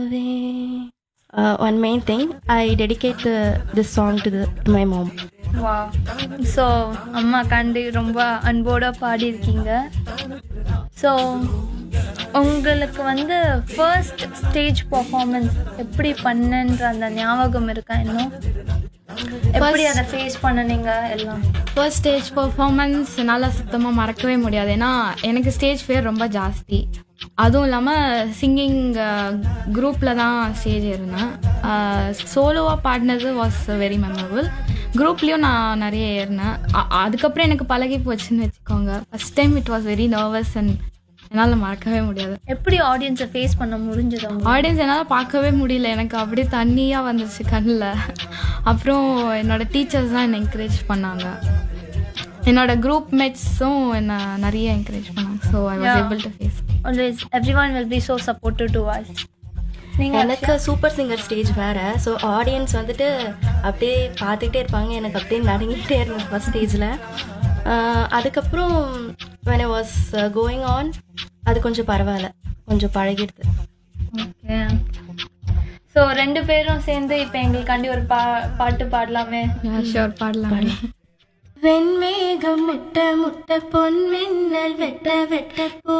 Uh, one main thing, I dedicate the, this song to, the, to my mom. வா so அம்மா கண்டு ரொம்ப அன்போட பாடியிருக்கீங்க ஸோ உங்களுக்கு வந்து ஃபர்ஸ்ட் ஸ்டேஜ் பர்ஃபார்மன்ஸ் எப்படி பண்ணன்ற அந்த ஞாபகம் இருக்கா இன்னும் எப்படி அதை ஃபேஸ் பண்ணுனீங்க எல்லாம் ஃபர்ஸ்ட் ஸ்டேஜ் பர்ஃபார்மன்ஸ் என்னால் சுத்தமாக மறக்கவே முடியாது ஏன்னா எனக்கு ஸ்டேஜ் ஃபியர் ரொம்ப ஜாஸ்தி அதுவும் இல்லாமல் சிங்கிங் குரூப்பில் தான் ஸ்டேஜ் ஏறினேன் சோலோவாக பாடினது வாஸ் வெரி மெமரபுள் குரூப்லேயும் நான் நிறைய ஏறினேன் அ- அதுக்கப்புறம் எனக்கு பழகி போச்சுன்னு வச்சுக்கோங்க first time it was very nervous and என்னால் மறக்கவே முடியாது எப்படி ஆடியன்ஸை ஃபேஸ் பண்ண முடிஞ்சது உங்களுக்கு ஆடியன்ஸ் என்னால் பார்க்கவே முடியல எனக்கு அப்படியே தண்ணியாக வந்துருச்சு கண்ணில் அப்புறம் என்னோட டீச்சர்ஸ் தான் என்னை என்கரேஜ் பண்ணாங்க என்னோட குரூப் மேட்ஸும் என்னை நிறைய என்கரேஜ் பண்ணாங்க so I was Yeah. Able to face always everyone will be so supportive to voice நீங்கள் எனக்கு சூப்பர் சிங்கர் ஸ்டேஜ் வேற ஸோ ஆடியன்ஸ் வந்துட்டு அப்படியே பார்த்துக்கிட்டே இருப்பாங்க எனக்கு அப்படியே நடுங்கிட்டே இருந்தேன் ஃபர்ஸ்ட் ஸ்டேஜில் அதுக்கப்புறம் when I was going on அது கொஞ்சம் பரவாயில்ல கொஞ்சம் பழகிடுது ஓகே ஸோ ரெண்டு பேரும் சேர்ந்து இப்போ எங்களுக்காண்டி ஒரு பா பாட்டு பாடலாமே ஷோர் பாடலாம் வெண்மேகம் முட்ட முட்ட பொன் மின்னல் வெட்ட வெட்ட போ